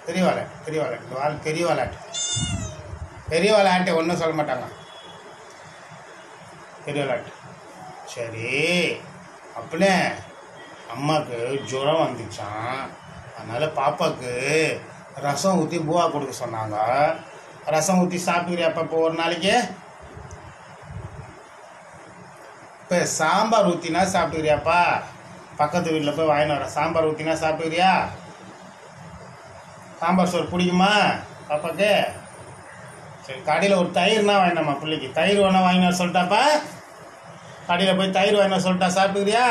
பெரிய விளையாட்டு பெரிய விளையாட்டு இந்த வாழ் பெரிய விளையாட்டு பெரிய விளையாட்டு ஒன்றும் சொல்ல மாட்டாங்க பெரிய விளையாட்டு சரி அப்படியே அம்மாவுக்கு ஜுரம் வந்துச்சான் அதனால் பாப்பாவுக்கு ரசம் ஊற்றி பூவா கொடுக்க சொன்னாங்க ரசம் ஊற்றி சாப்பிட்டுக்கிறியாப்பா இப்போ ஒரு நாளைக்கு இப்போ சாம்பார் ஊற்றினா சாப்பிட்டுக்கிறியாப்பா பக்கத்து வீட்டில் போய் வாங்கிட்டு வரேன் சாம்பார் ஊற்றினா சாப்பிட்டுக்கிறியா சாம்பார் சோறு பிடிக்குமா பாப்பாக்கு சரி கடையில் ஒரு தயிர்னா வாங்கினம்மா பிள்ளைக்கு தயிர் வேணா வாங்கினா சொல்லிட்டாப்பா கடையில் போய் தயிர் வாங்கினா சொல்லிட்டா சாப்பிட்டுக்கிறியா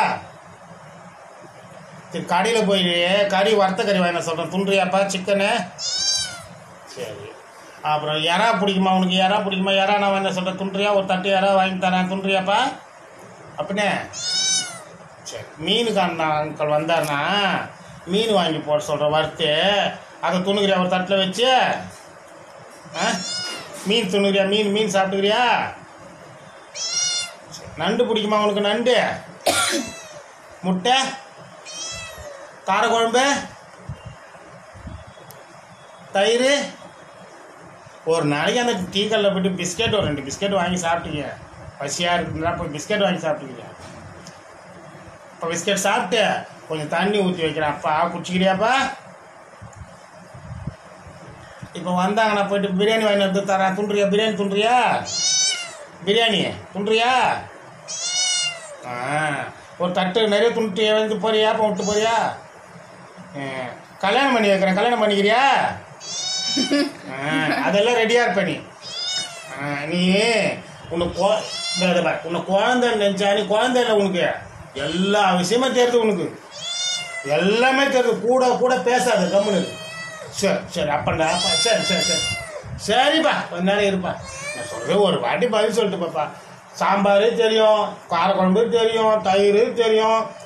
சரி கடையில் போய் கறி வறுத்த கறி வாங்கினா சொல்கிறேன் துண்டுறியாப்பா சிக்கனு சரி அப்புறம் எறா பிடிக்குமா உனக்கு எறா பிடிக்குமா எறா நான் வாங்கினா சொல்கிறேன் துண்டுறியா ஒரு தட்டு எறா வாங்கி தரேன் துண்டுறியாப்பா அப்படின்னே சரி மீனுக்கு அந்த அங்கிள் வந்தாருன்னா மீன் வாங்கி போட சொல்கிறேன் வறுத்து அதை துணுக்கிறியா ஒரு தட்டில் வச்சு ஆ மீன் துணுக்கிறியா மீன் மீன் சாப்பிட்டுக்கிறியா சரி, நண்டு பிடிக்குமா உனக்கு நண்டு முட்டை காரக்குழம்பு தயிர் ஒரு நாளைக்கு அந்த டீ கல்லில் போய்ட்டு பிஸ்கெட் ஒரு ரெண்டு பிஸ்கெட் வாங்கி சாப்பிட்டீங்க பசியாக இருக்குங்களா போய் பிஸ்கெட் வாங்கி சாப்பிட்டீங்க இப்போ பிஸ்கெட் சாப்பிட்டு கொஞ்சம் தண்ணி ஊற்றி வைக்கிறேன் அப்பா குடிச்சிக்கிறியாப்பா இப்போ வந்தாங்க நான் போயிட்டு பிரியாணி வாங்கி வந்து தரேன் துண்டுறியா பிரியாணி துண்டுறியா பிரியாணி துண்டுறியா ஆ ஒரு தட்டு நிறைய துண்டு வந்து போறியா இப்போ விட்டு போறியா ஆ, கல்யாணம் பண்ணி வைக்கிறேன் கல்யாணம் பண்ணிக்கிறியா ஆ, அதெல்லாம் ரெடியாக இருப்ப நீ ஆ, நீ உனக்கு கொ இதோ இதை பாரு, உன்னை குழந்தை நினச்சா நீ குழந்தை இல்லை உனக்கு எல்லா விஷயமும் தெரியுது உனக்கு எல்லாமே தெரியுது கூட கூட பேசாத கம்முனு இரு. சரி சரி அப்பண்டா அப்பா சரி சரி சரி சரிப்பா கொஞ்ச நேரம் இருப்பா நான் சொல்கிறது ஒரு வாட்டி பதில் சொல்லிட்டு பாப்பா சாம்பார் தெரியும் காரக்குழம்பு தெரியும் தயிர் தெரியும்